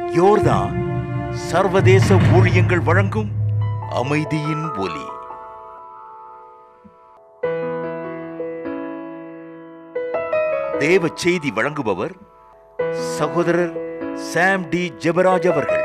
யோர்தான் சர்வதேச ஊழியங்கள் வழங்கும் அமைதியின் ஒலி தேவ செய்தி வழங்குபவர் சகோதரர் சாம் டி ஜெபராஜ் அவர்கள்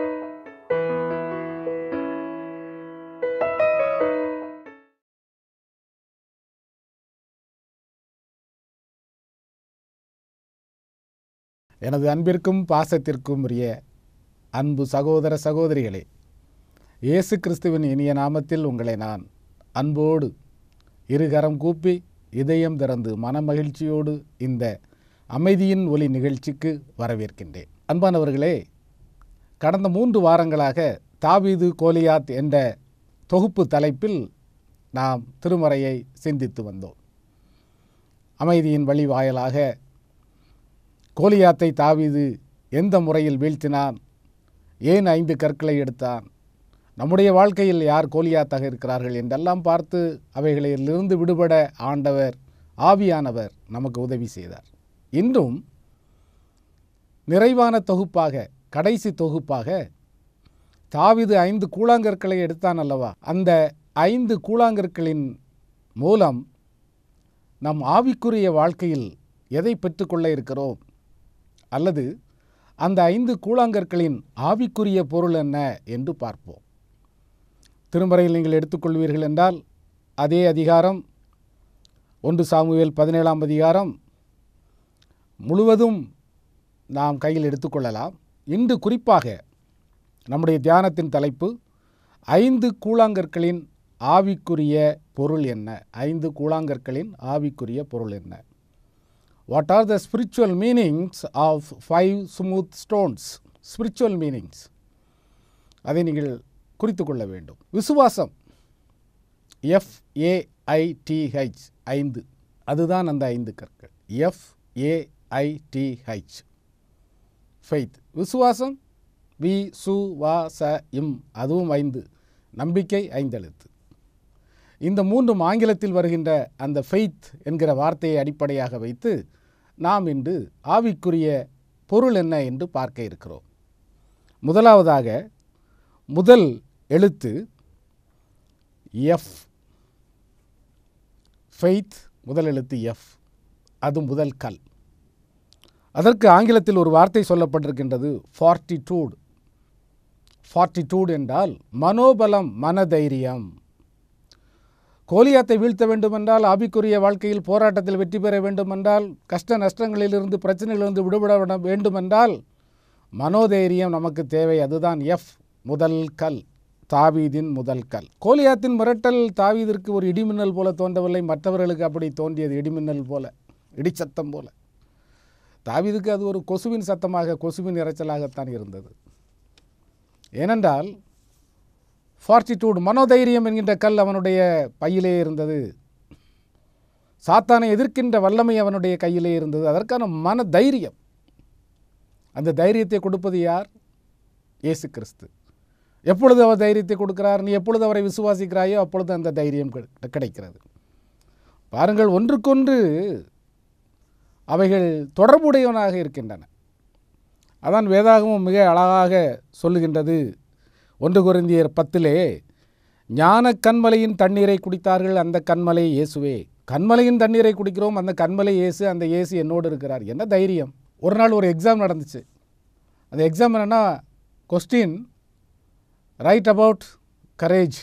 எனது அன்பிற்கும் பாசத்திற்கும் உரிய அன்பு சகோதர சகோதரிகளே இயேசு கிறிஸ்துவின் இனிய நாமத்தில் உங்களை நான் அன்போடு இருகரம் கூப்பி இதயம் திறந்து மனமகிழ்ச்சியோடு இந்த அமைதியின் ஒலி நிகழ்ச்சிக்கு வரவேற்கின்றேன் அன்பானவர்களே கடந்த மூன்று வாரங்களாக தாவீது கோலியாத் என்ற தொகுப்பு தலைப்பில் நாம் திருமறையை சிந்தித்து வந்தோம் அமைதியின் வழி வாயிலாக கோலியாத்தை தாவீது எந்த முறையில் வீழ்த்தினான் ஏன் ஐந்து கற்களை எடுத்தான் நம்முடைய வாழ்க்கையில் யார் கோலியாத்தாக இருக்கிறார்கள் என்றெல்லாம் பார்த்து அவைகளிலிருந்து விடுபட ஆண்டவர் ஆவியானவர் நமக்கு உதவி செய்தார் இன்றும் நிறைவான தொகுப்பாக கடைசி தொகுப்பாக தாவீது ஐந்து கூழாங்கற்களை எடுத்தான் அல்லவா அந்த ஐந்து கூழாங்கற்களின் மூலம் நம் ஆவிக்குரிய வாழ்க்கையில் எதை பெற்றுக்கொள்ள இருக்கிறோம் அல்லது அந்த ஐந்து கூழாங்கற்களின் ஆவிக்குரிய பொருள் என்ன என்று பார்ப்போம் திருமறையில் நீங்கள் எடுத்துக்கொள்வீர்கள் என்றால் அதே அதிகாரம் ஒன்று சாமுவேல் பதினேழாம் அதிகாரம் முழுவதும் நாம் கையில் எடுத்துக்கொள்ளலாம் இன்று குறிப்பாக நம்முடைய தியானத்தின் தலைப்பு ஐந்து கூழாங்கற்களின் ஆவிக்குரிய பொருள் என்ன ஐந்து கூழாங்கற்களின் ஆவிக்குரிய பொருள் என்ன what are the spiritual meanings of five smooth stones spiritual meanings அதை நீங்கள் குறித்து கொள்ள வேண்டும் விசுவாசம் எஃப்ஏஐடிஹெச் ஐந்து அதுதான் அந்த ஐந்து கற்கள் எஃப்ஏஐடிஹெச் ஃபெய்த் விசுவாசம் வி சு வா ச இம் அதுவும் ஐந்து நம்பிக்கை ஐந்தெழுத்து இந்த மூன்றும் ஆங்கிலத்தில் வருகின்ற அந்த ஃபெய்த் என்கிற வார்த்தையை அடிப்படையாக வைத்து நாம் இன்று ஆவிக்குரிய பொருள் என்ன என்று பார்க்க இருக்கிறோம் முதலாவதாக முதல் எழுத்து எஃப் ஃபெய்த் முதல் எழுத்து எஃப் அது முதல் கல் அதற்கு ஆங்கிலத்தில் ஒரு வார்த்தை சொல்லப்பட்டிருக்கின்றது ஃபார்ட்டிடியூட் ஃபார்ட்டிடியூட் என்றால் மனோபலம் மனதைரியம் கோலியாத்தை வீழ்த்த வேண்டுமென்றால் ஆபிக்குரிய வாழ்க்கையில் போராட்டத்தில் வெற்றி பெற வேண்டுமென்றால் கஷ்ட நஷ்டங்களிலிருந்து பிரச்சனைகளிலிருந்து விடுபட விட வேண்டுமென்றால் மனோதைரியம் நமக்கு தேவை அதுதான் எஃப் முதல் கல் தாவீதின் முதல் கல் கோலியாத்தின் மிரட்டல் தாவீதிற்கு ஒரு இடிமின்னல் போல தோன்றவில்லை மற்றவர்களுக்கு அப்படி தோன்றியது இடிமின்னல் போல இடிச்சத்தம் போல தாவீதுக்கு அது ஒரு கொசுவின் சத்தமாக கொசுவின் இறைச்சலாகத்தான் இருந்தது ஏனென்றால் ஃபார்ட்டிடியூட் மனோதைரியம் என்கின்ற கல் அவனுடைய பையிலே இருந்தது சாத்தானை எதிர்க்கின்ற வல்லமை அவனுடைய கையிலே இருந்தது அதற்கான மன தைரியம் அந்த தைரியத்தை கொடுப்பது யார் இயேசு கிறிஸ்து எப்பொழுது அவர் தைரியத்தை கொடுக்கிறார் நீ எப்பொழுது அவரை விசுவாசிக்கிறாயோ அப்பொழுது அந்த தைரியம் கிடை- கிடைக்கிறது பாருங்கள் ஒன்றுக்கொன்று அவைகள் தொடர்புடையவனாக இருக்கின்றன அதான் வேதாகமும் மிக அழகாக சொல்லுகின்றது ஒன்று குருந்தியர் பத்திலே ஞான கண்மலையின் தண்ணீரை குடித்தார்கள் அந்த கண்மலை இயேசுவே கண்மலையின் தண்ணீரை குடிக்கிறோம் அந்த கண்மலை இயேசு அந்த இயேசு என்னோடு இருக்கிறார் என்ன தைரியம் ஒரு நாள் ஒரு எக்ஸாம் நடந்துச்சு அந்த எக்ஸாம் என்னென்னா கொஸ்டின் ரைட் அபவுட் கரேஜ்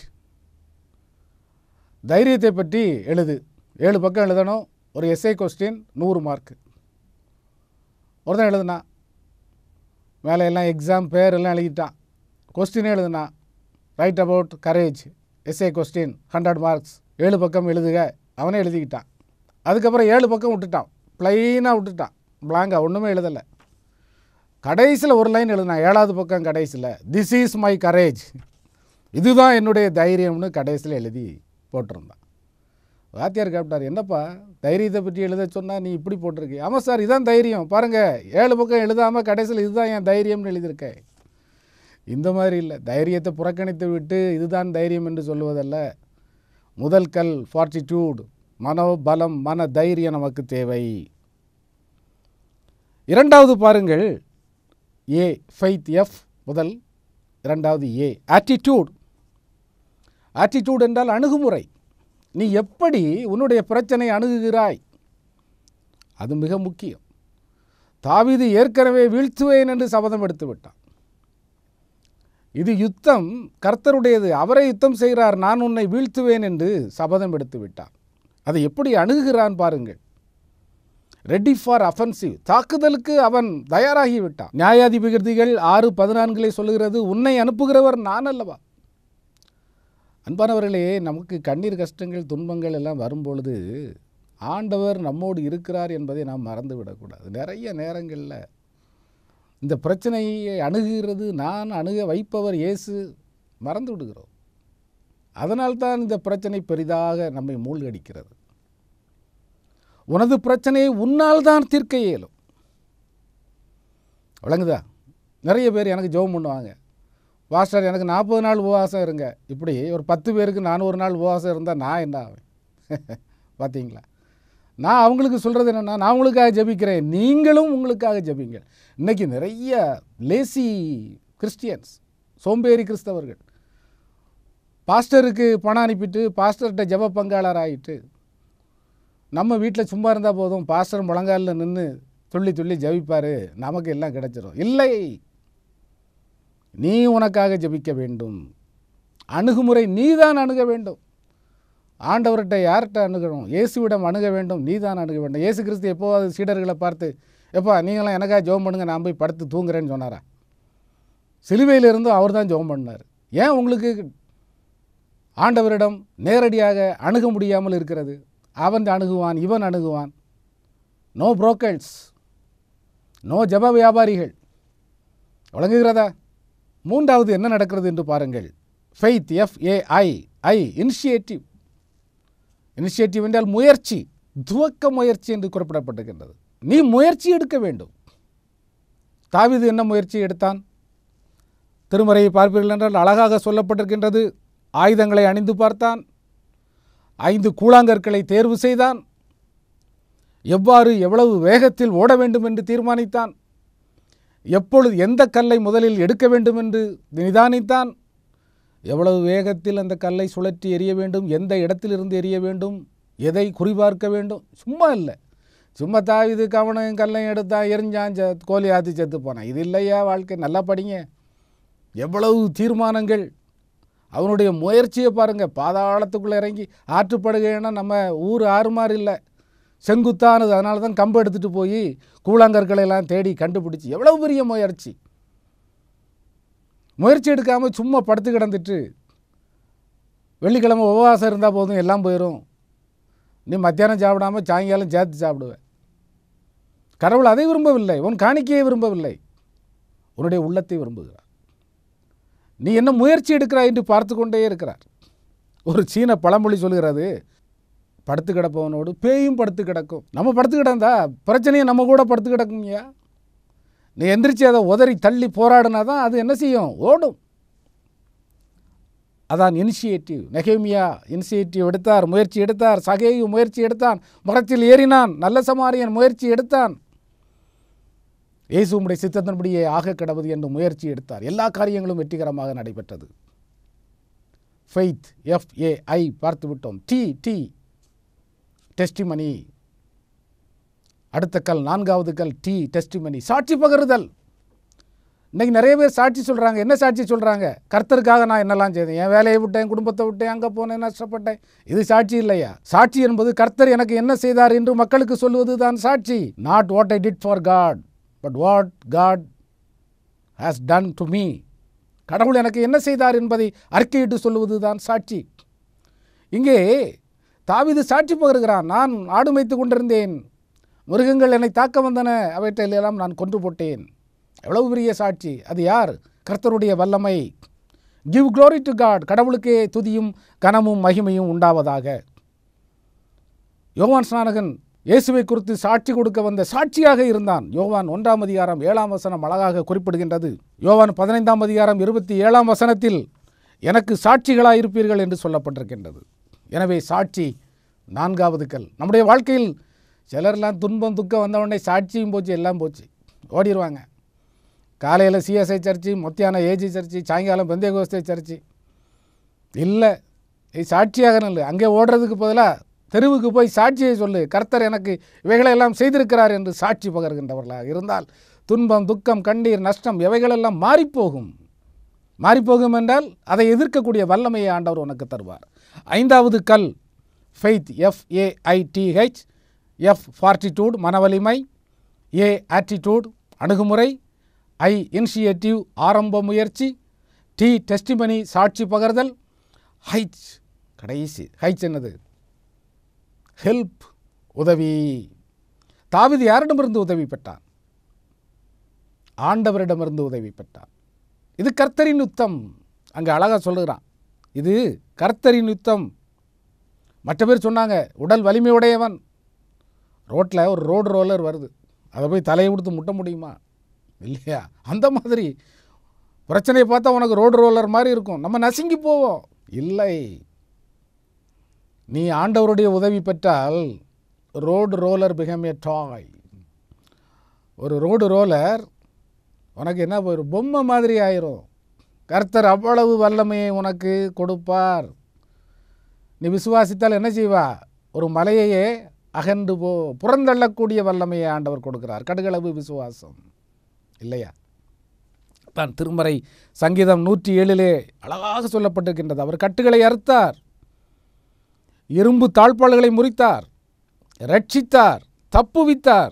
தைரியத்தை பற்றி எழுது ஏழு பக்கம் எழுதணும் ஒரு எஸ்ஏ கொஸ்டின் நூறு மார்க் ஒருத்தன் எழுதுனான் மேலே எல்லாம் எக்ஸாம் பேர் எல்லாம் எழுதிட்டான் கொஸ்டினே எழுதுனா write about courage SA question hundred marks ஏழு பக்கம் எழுதுக அவனே எழுதிக்கிட்டான் அதுக்கப்புறம் ஏழு பக்கம் விட்டுட்டான் ப்ளைனாக விட்டுட்டான் பிளாங்கா ஒன்றுமே எழுதலை கடைசியில் ஒரு லைன் எழுதினான் ஏழாவது பக்கம் கடைசியில் திஸ் இஸ் மை கரேஜ் இதுதான் என்னுடைய தைரியம்னு கடைசியில் எழுதி போட்டிருந்தான் வாத்தியார் கேப்டார் என்னப்பா தைரியத்தை பற்றி எழுத சொன்னால் நீ இப்படி போட்டிருக்கே ஆமாம் சார் இதான் தைரியம் பாருங்கள் ஏழு பக்கம் எழுதாமல் கடைசியில் இதுதான் என் தைரியம்னு எழுதியிருக்கேன் இந்த மாதிரி இல்லை தைரியத்தை புறக்கணித்து விட்டு இதுதான் தைரியம் என்று சொல்லுவதல்ல முதல் கல் ஃபார்ட்டிடியூட் மனோபலம் மன தைரியம் நமக்கு தேவை இரண்டாவது பாருங்கள் ஏ ஃபைத் எஃப் முதல் இரண்டாவது ஏ ஆட்டிடியூட் ஆட்டிடியூட் என்றால் அணுகுமுறை நீ எப்படி உன்னுடைய பிரச்சனை அணுகுகிறாய் அது மிக முக்கியம் தாவீது ஏற்கனவே வீழ்த்துவேன் என்று சபதம் எடுத்து விட்டான் இது யுத்தம் கர்த்தருடையது அவரை யுத்தம் செய்கிறார் நான் உன்னை வீழ்த்துவேன் என்று சபதம் எடுத்து விட்டான் அதை எப்படி அணுகுகிறான் பாருங்கள் ரெடி ஃபார் அஃபென்சிவ் தாக்குதலுக்கு அவன் தயாராகி விட்டான் நியாயாதிபதிகள் ஆறு பதினான்கிலே சொல்லுகிறது உன்னை அனுப்புகிறவர் நான் அல்லவா அன்பானவர்களே நமக்கு கண்ணீர் கஷ்டங்கள் துன்பங்கள் எல்லாம் வரும்பொழுது ஆண்டவர் நம்மோடு இருக்கிறார் என்பதை நாம் மறந்து விடக்கூடாது நிறைய நேரங்களில் இந்த பிரச்சனையை அணுகுகிறது நான் அணுக வைப்பவர் இயேசு மறந்து விடுகிறோம் அதனால்தான் இந்த பிரச்சனை பெரிதாக நம்மை மூழ்கடிக்கிறது உனது பிரச்சனையை உன்னால் தான் தீர்க்க இயலும் விளங்குதா நிறைய பேர் எனக்கு ஜெபம் பண்ணுவாங்க பாஸ்டர் எனக்கு நாற்பது நாள் உபவாசம் இருங்க இப்படி ஒரு பத்து பேருக்கு நானூறு நாள் உபவாசம் இருந்தால் நான் என்ன ஆவேன் பார்த்தீங்களா நான் அவங்களுக்கு சொல்கிறது என்னென்னா நான் உங்களுக்காக ஜெபிக்கிறேன் நீங்களும் உங்களுக்காக ஜெபிங்கள் இன்றைக்கி நிறைய லேசி கிறிஸ்டியன்ஸ் சோம்பேறி கிறிஸ்தவர்கள் பாஸ்டருக்கு பணம் அனுப்பிட்டு பாஸ்டர்கிட்ட ஜெப பங்காளர் ஆகிட்டு நம்ம வீட்டில் சும்மா இருந்தால் போதும் பாஸ்டர் முழங்காலில் நின்று துள்ளி துள்ளி ஜெபிப்பார் நமக்கு எல்லாம் கிடைச்சிரும் இல்லை நீ உனக்காக ஜெபிக்க வேண்டும் அணுகுமுறை நீதான் அணுக வேண்டும் ஆண்டவர்கிட்ட யார்கிட்ட அணுகணும் இயேசுவிடம் அணுக வேண்டும் நீதான் அணுக வேண்டும் இயேசு கிறிஸ்து எப்போவாது சீடர்களை பார்த்து எப்பா நீங்களாம் எனக்காக ஜெபம் பண்ணுங்க நான் போய் படுத்து தூங்குறேன்னு சொன்னாரா சிலுவையில் இருந்தும் அவர் தான் ஜெபம் பண்ணார் ஏன் உங்களுக்கு ஆண்டவரிடம் நேரடியாக அணுக முடியாமல் இருக்கிறது அவன் அணுகுவான் இவன் அணுகுவான் நோ புரோக்கர்ஸ் நோ ஜப வியாபாரிகள் வழங்குகிறதா மூன்றாவது என்ன நடக்கிறது என்று பாருங்கள் faith FAI I initiative initiative என்றால் முயற்சி துவக்க முயற்சி என்று குறிப்பிடப்பட்டிருக்கின்றது நீ முயற்சி எடுக்க வேண்டும் தாவீது என்ன முயற்சி எடுத்தான் திருமறையை பார்ப்பீர்கள் என்றால் அழகாக சொல்லப்பட்டிருக்கின்றது ஆயுதங்களை அணிந்து பார்த்தான் ஐந்து கூழாங்கற்களை தேர்வு செய்தான் எவ்வாறு எவ்வளவு வேகத்தில் ஓட வேண்டும் என்று தீர்மானித்தான் எப்பொழுது எந்த கல்லை முதலில் எடுக்க வேண்டும் என்று நிதானித்தான் எவ்வளவு வேகத்தில் அந்த கல்லை சுழற்றி எறிய வேண்டும் எந்த இடத்திலிருந்து எறிய வேண்டும் எதை குறிபார்க்க வேண்டும் சும்மா இல்லை சும்மா தாவிது கவனம் கல்லையும் எடுத்தான் எரிஞ்சான் செ கோழி ஆற்றி செத்து போனான் இது இல்லையா வாழ்க்கை நல்லா படிங்க எவ்வளவு தீர்மானங்கள் அவனுடைய முயற்சியை பாருங்கள் பாதாளத்துக்குள்ளே இறங்கி ஆற்றுப்படுகைன்னா நம்ம ஊர் ஆறு மாதிரி இல்லை செங்குத்தானது அதனால தான் கம்பு எடுத்துகிட்டு போய் கூழாங்கற்களை எல்லாம் தேடி கண்டுபிடிச்சி எவ்வளவு பெரிய முயற்சி முயற்சி எடுக்காமல் சும்மா படுத்து கிடந்துட்டு வெள்ளிக்கிழமை உபவாசம் இருந்தால் போதும் எல்லாம் போயிடும் நீ மத்தியானம் சாப்பிடாம சாயங்காலம் சேர்த்து சாப்பிடுவேன் கடவுள் அதை விரும்பவில்லை உன் காணிக்கையை விரும்பவில்லை உன்னுடைய உள்ளத்தை விரும்புகிறார் நீ என்ன முயற்சி எடுக்கிறாய் என்று பார்த்து கொண்டே இருக்கிறார் ஒரு சீன பழமொழி சொல்கிறது படுத்து கிடப்பவனோடு பேயும் படுத்து கிடக்கும் நம்ம படுத்து கிடந்தா பிரச்சனையை நம்ம கூட படுத்து கிடக்குங்கய்யா நீ எந்திரிச்சு அதை உதறி தள்ளி போராடினா தான் அது என்ன செய்யும் ஓடும் அதான் இனிஷியேட்டிவ் நெகேமியா இனிஷியேட்டிவ் எடுத்தார் முயற்சி எடுத்தார் சகேயு முயற்சி எடுத்தான் மரத்தில் ஏறினான் நல்ல சமாரியன் முயற்சி எடுத்தான் இயேசுடைய சித்தத்தின்படியே ஆக கிடவது என்று முயற்சி எடுத்தார் எல்லா காரியங்களும் வெற்றிகரமாக நடைபெற்றது ஃபெய்த் எஃப்ஏஐ பார்த்து விட்டோம் டி டி டெஸ்டிமனி அடுத்த கல் நான்காவது கல் டி டெஸ்டிமனி சாட்சி பகருதல் இன்றைக்கி நிறைய பேர் சாட்சி சொல்கிறாங்க என்ன சாட்சி சொல்கிறாங்க கர்த்தருக்காக நான் என்னெல்லாம் செய்தேன் என் வேலையை விட்டேன் குடும்பத்தை விட்டேன் அங்கே போனேன் நஷ்டப்பட்டேன் இது சாட்சி இல்லையா சாட்சி என்பது கர்த்தர் எனக்கு என்ன செய்தார் என்று மக்களுக்கு சொல்லுவது தான் சாட்சி not what I did for God but what God has done to me கடவுள் எனக்கு என்ன செய்தார் என்பதை அறிக்கையிட்டு சொல்லுவது தான் சாட்சி இங்கே தாவிது சாட்சி பகருகிறான் நான் ஆடு மேய்த்து கொண்டிருந்தேன் மிருகங்கள் என்னை தாக்க வந்தன அவற்றையெல்லாம் நான் கொன்று போட்டேன் எவ்வளவு பெரிய சாட்சி அது யார் கர்த்தருடைய வல்லமை கிவ் glory டு காட் கடவுளுக்கே துதியும் கனமும் மகிமையும் உண்டாவதாக யோவான் ஸ்நானகன் இயேசுவை குறித்து சாட்சி கொடுக்க வந்த சாட்சியாக இருந்தான் யோவான் ஒன்றாம் அதிகாரம் ஏழாம் வசனம் அழகாக குறிப்பிடுகின்றது யோவான் பதினைந்தாம் அதிகாரம் இருபத்தி ஏழாம் வசனத்தில் எனக்கு சாட்சிகளாக இருப்பீர்கள் என்று சொல்லப்பட்டிருக்கின்றது எனவே சாட்சி நான்காவது கல் நம்முடைய வாழ்க்கையில் சிலர்லாம் துன்பம் துக்கம் வந்த உடனே சாட்சியும் போச்சு எல்லாம் போச்சு ஓடிடுவாங்க காலையில் சிஎஸ்ஐ சர்ச்சு மத்தியானம் ஏஜி சர்ச்சு சாயங்காலம் பெந்தே கோஸ்தே சர்ச்சு இல்லை நீ சாட்சியாக நில்லு அங்கே ஓடுறதுக்கு பதிலாக தெருவுக்கு போய் சாட்சியை சொல்லு கர்த்தர் எனக்கு இவைகளை எல்லாம் செய்திருக்கிறார் என்று சாட்சி பகர்கின்றவர்களாக இருந்தால் துன்பம் துக்கம் கண்ணீர் நஷ்டம் எவைகளெல்லாம் மாறிப்போகும் மாறிப்போகும் என்றால் அதை எதிர்க்கக்கூடிய வல்லமையை ஆண்டவர் உனக்கு தருவார் ஐந்தாவது கல் ஃபெய்த் எஃப்ஏஐடிஹெச் எஃப் ஃபார்ட்டிடியூட் மனவலிமை ஏ ஆட்டிடியூட் அணுகுமுறை ஐ இனிஷியேட்டிவ் ஆரம்ப முயற்சி டி டெஸ்டிமனி சாட்சி பகர்தல் ஹைச் கடைசி ஹைச் என்னது ஹெல்ப் உதவி தாவீது யாரிடமிருந்து உதவி பெற்றான் ஆண்டவரிடமிருந்து உதவி பெற்றான் இது கர்த்தரின் யுத்தம் அங்கே அழகாக சொல்லுகிறான் இது கர்த்தரின் யுத்தம் மற்ற பேர் சொன்னாங்க உடல் வலிமையுடையவன் ரோட்டில் ஒரு ரோடு ரோலர் வருது அதை போய் தலையை கொடுத்து முட்ட முடியுமா இல்லையா அந்த மாதிரி பிரச்சனையை பார்த்தா உனக்கு ரோடு ரோலர் மாதிரி இருக்கும் நம்ம நசுங்கி போவோம் இல்லை நீ ஆண்டவருடைய உதவி பெற்றால் road roller become a toy ஒரு ரோடு ரோலர் உனக்கு என்ன போயிடும் பொம்மை மாதிரி ஆயிரும் கர்த்தர் அவ்வளவு வல்லமையை உனக்கு கொடுப்பார் நீ விசுவாசித்தால் என்ன செய்வா ஒரு மலையையே அகன்று போ புறந்தள்ளக்கூடிய வல்லமையை ஆண்டவர் கொடுக்கிறார் கடுகளவு விசுவாசம் இல்லையா தான் திருமறை சங்கீதம் நூற்றி ஏழிலே அழகாக சொல்லப்பட்டிருக்கின்றது அவர் கட்டுகளை அறுத்தார் இரும்பு தாழ்பாள்களை முறித்தார் ரட்சித்தார் தப்புவித்தார்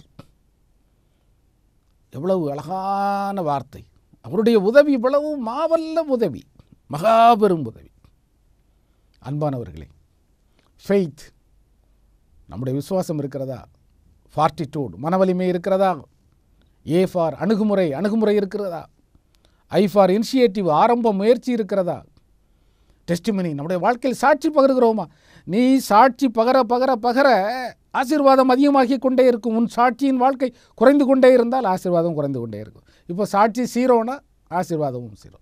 எவ்வளவு அழகான வார்த்தை அவருடைய உதவி இவ்வளவு மாவல்ல உதவி மகாபெரும் உதவி அன்பானவர்களே ஃபெய்த் நம்முடைய விசுவாசம் இருக்கிறதா ஃபார்ட்டிடியூட் மனவலிமை இருக்கிறதா ஏ ஃபார் அணுகுமுறை அணுகுமுறை இருக்கிறதா ஐ ஃபார் இனிஷியேட்டிவ் ஆரம்ப முயற்சி இருக்கிறதா டெஸ்டிமனி நம்முடைய வாழ்க்கையில் சாட்சி பகருகிறோமா நீ சாட்சி பகர பகர பகர ஆசீர்வாதம் அதிகமாகி கொண்டே இருக்கும் உன் சாட்சியின் வாழ்க்கை குறைந்து கொண்டே இருந்தால் ஆசீர்வாதம் குறைந்து கொண்டே இருக்கும் இப்போ சாட்சி சீரோனா ஆசீர்வாதமும் சீரோ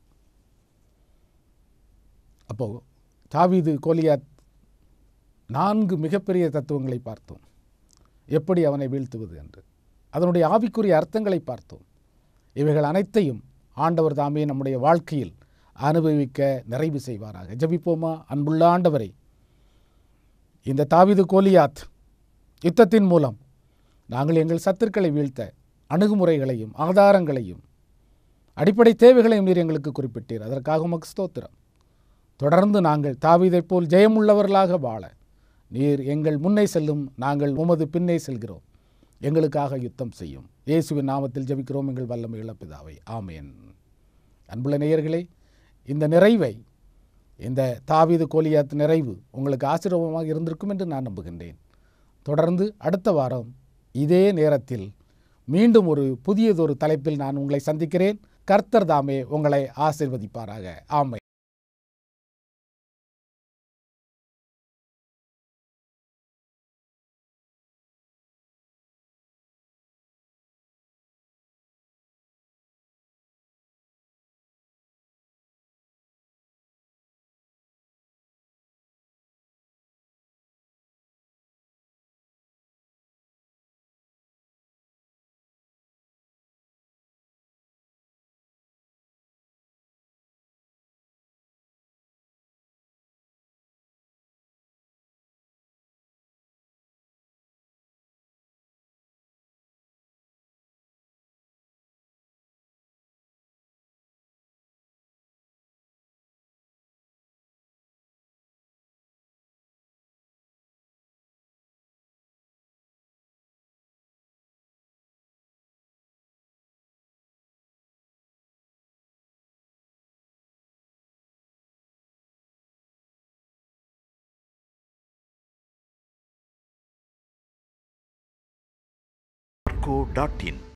அப்போது தாவீது கோலியாத் நான்கு மிகப்பெரிய தத்துவங்களை பார்த்தோம் எப்படி அவனை வீழ்த்துவது என்று அதனுடைய ஆவிக்குரிய அர்த்தங்களை பார்த்தோம் இவைகள் அனைத்தையும் ஆண்டவர் தாமே நம்முடைய வாழ்க்கையில் அனுபவிக்க நிறைவு செய்வாராக ஜெபிப்போமா அன்புள்ள ஆண்டவரை இந்த தாவீது கோலியாத் யுத்தத்தின் மூலம் நாங்கள் எங்கள் சத்துருக்களை வீழ்த்த அணுகுமுறைகளையும் ஆதாரங்களையும் அடிப்படை தேவைகளையும் நீர் எங்களுக்கு குறிப்பிட்டீர் அதற்காக உமக்கு ஸ்தோத்திரம் தொடர்ந்து நாங்கள் தாவீதைப் போல் ஜெயமுள்ளவர்களாக வாழ நீர் எங்கள் முன்னே செல்லும் நாங்கள் உமது பின்னே செல்கிறோம் எங்களுக்காக யுத்தம் செய்யும் இயேசுவின் நாமத்தில் ஜெபிக்கிறோம் எங்கள் வல்லமை இழப்பிதாவை ஆமேன் அன்புள்ள நேயர்களே இந்த நிறைவை இந்த தாவீது கோலியாத் நிறைவு உங்களுக்கு ஆசீர்வாதமாக இருந்திருக்கும் என்று நான் நம்புகின்றேன் தொடர்ந்து அடுத்த வாரம் இதே நேரத்தில் மீண்டும் ஒரு புதியதொரு தலைப்பில் நான் உங்களை சந்திக்கிறேன் கர்த்தர் தாமே உங்களை ஆசிர்வதிப்பாராக ஆமை டாட் இன்